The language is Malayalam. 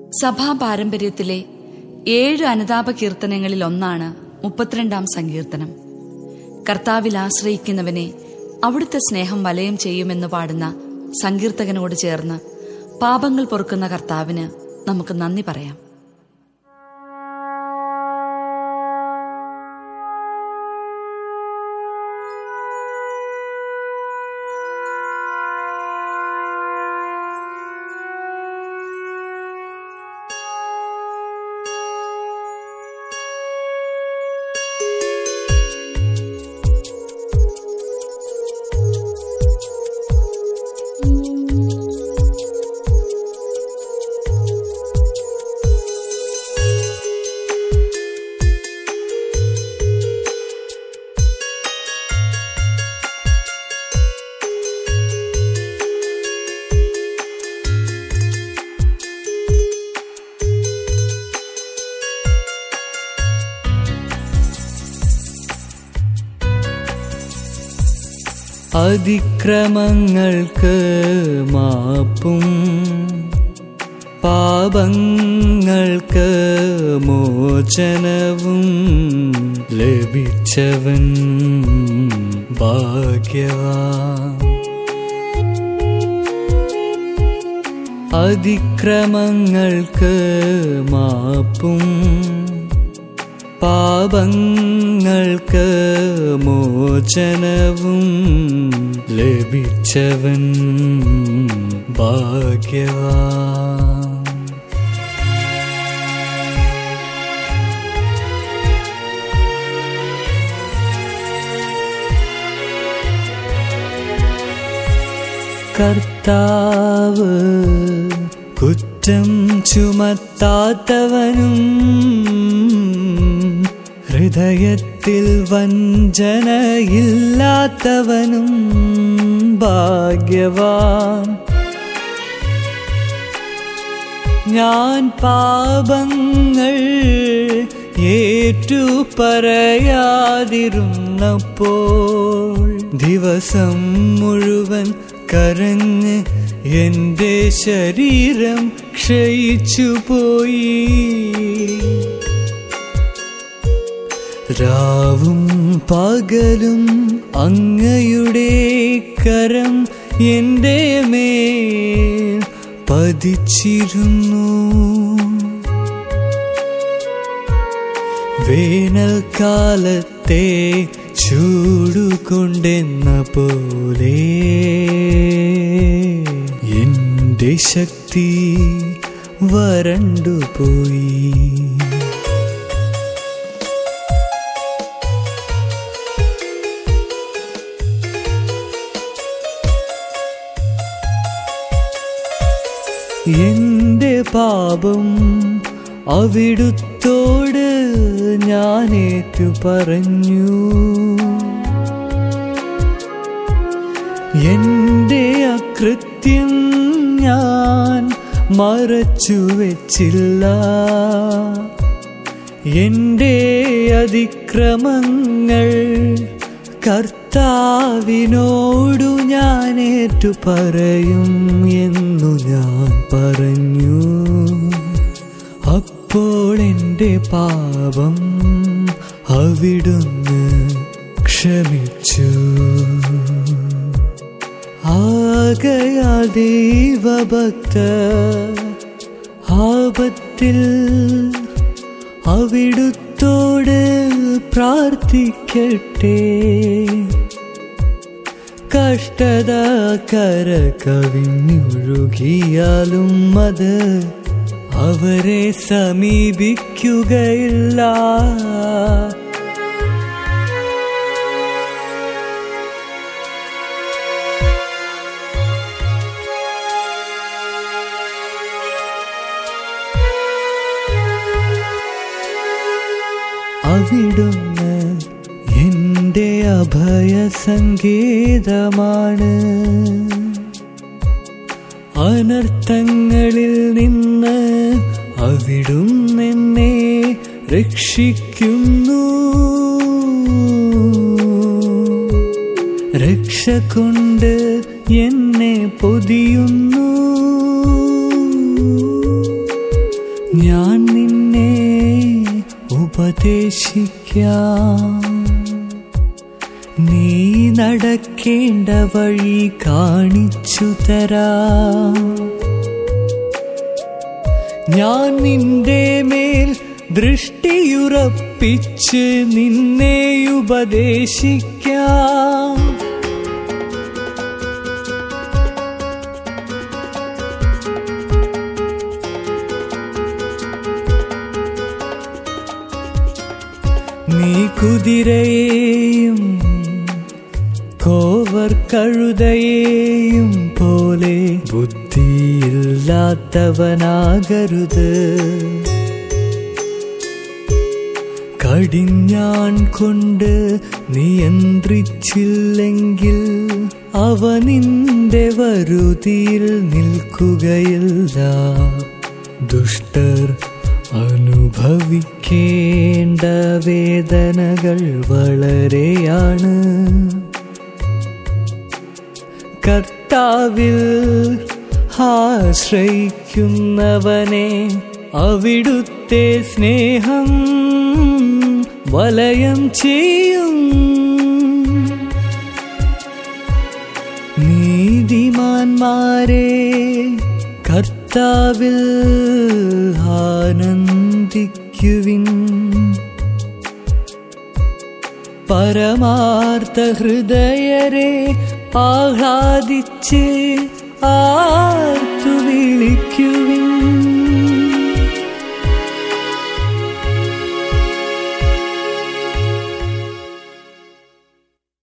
സഭാ പാരമ്പര്യത്തിലെ ഏഴ് അനുതാപ കീർത്തനങ്ങളിൽ ഒന്നാണ് മുപ്പത്തിരണ്ടാം സങ്കീർത്തനം കർത്താവിൽ ആശ്രയിക്കുന്നവനെ അവിടുത്തെ സ്നേഹം വലയം ചെയ്യുമെന്ന് പാടുന്ന സങ്കീർത്തകനോട് ചേർന്ന് പാപങ്ങൾ പൊറുക്കുന്ന കർത്താവിന് നമുക്ക് നന്ദി പറയാം അതിക്രമങ്ങൾക്ക് മാപ്പും പാപങ്ങൾക്ക് മോചനവും ലഭിച്ചവൻ ഭാഗ്യവാൻ അതിക്രമങ്ങൾക്ക് മാപ്പും പാപങ്ങൾക്ക് മോചനവും ലഭിച്ചവൻ ഭാഗ്യവാൻ കർത്താവ് കുറ്റം ചുമത്താത്തവനും ഹൃദയത്തിൽ വഞ്ചനയില്ലാത്തവനും ഭാഗ്യവാൻ ഞാൻ പാപങ്ങൾ ഏറ്റു പറയാതിരുന്നപ്പോൾ ദിവസം മുഴുവൻ കരഞ്ഞ് എന്റെ ശരീരം ക്ഷയിച്ചു പോയി രാവും പകലും അങ്ങയുടെ കരം എൻ്റെ മേൽ പതിച്ചിരുന്നു വേനൽക്കാലത്തെ ചൂടുകൊണ്ടെന്ന പോലെ എന്റെ ശക്തി വരണ്ടുപോയി എന്റെ പാപം അവിടുത്തോട് ഞാനേറ്റു പറഞ്ഞു എന്റെ അകൃത്യം ഞാൻ മറച്ചു വെച്ചില്ല എന്റെ അതിക്രമങ്ങൾ കർത്താവിനോടു ഞാൻ ഏറ്റു പറയും എന്നു ഞാൻ പറഞ്ഞു അപ്പോൾ എൻ്റെ പാപം അവിടുന്ന് ക്ഷമിച്ചു ആകയാ ദൈവഭക്ത ആപത്തിൽ അവിടുത്തോട് പ്രാർത്ഥിക്കട്ടെ കഷ്ടത കര കവിഞ്ഞൊഴുകിയാലും അത് അവരെ സമീപിക്കുകയില്ല അവിടുന്ന് എന്റെ അഭയ സങ്കേതമാണ് അനർത്ഥങ്ങളിൽ നിന്ന് അവിടുന്ന് എന്നെ രക്ഷിക്കുന്നു രക്ഷ കൊണ്ട് എന്നെ പൊതിയുന്നു ഞാൻ നിന്നെ ഉപദേശിക്കാം നീ നടക്കേണ്ട വഴി കാണിച്ചു തരാം ഞാൻ നിന്റെ മേൽ ദൃഷ്ടിയുറപ്പിച്ച് നിന്നെ ഉപദേശിക്കാം നീ കുതിരയെയും കോവർ കഴുതയെയും പോലെ ബുദ്ധിയില്ലാത്തവനാകരുത് കടിഞ്ഞാൺ കൊണ്ട് നിയന്ത്രിച്ചില്ലെങ്കിൽ അവ നിന്റെ വരുതിയിൽ നിൽക്കുകയില്ല ദുഷ്ടർ അനുഭവിക്കേണ്ട വേദനകൾ വളരെയാണ് കർത്താവിൽ ആശ്രയിക്കുന്നവനെ അവിടുത്തെ സ്നേഹം വലയം ചെയ്യും നീതിമാന്മാരെ കർത്താവിൽ ആനന്ദിക്കുവിൻ പരമാർത്ഥ ഹൃദയരെ ആഹ്ലാദിച്ച് ആർത്തു വിളിക്കുവിൻ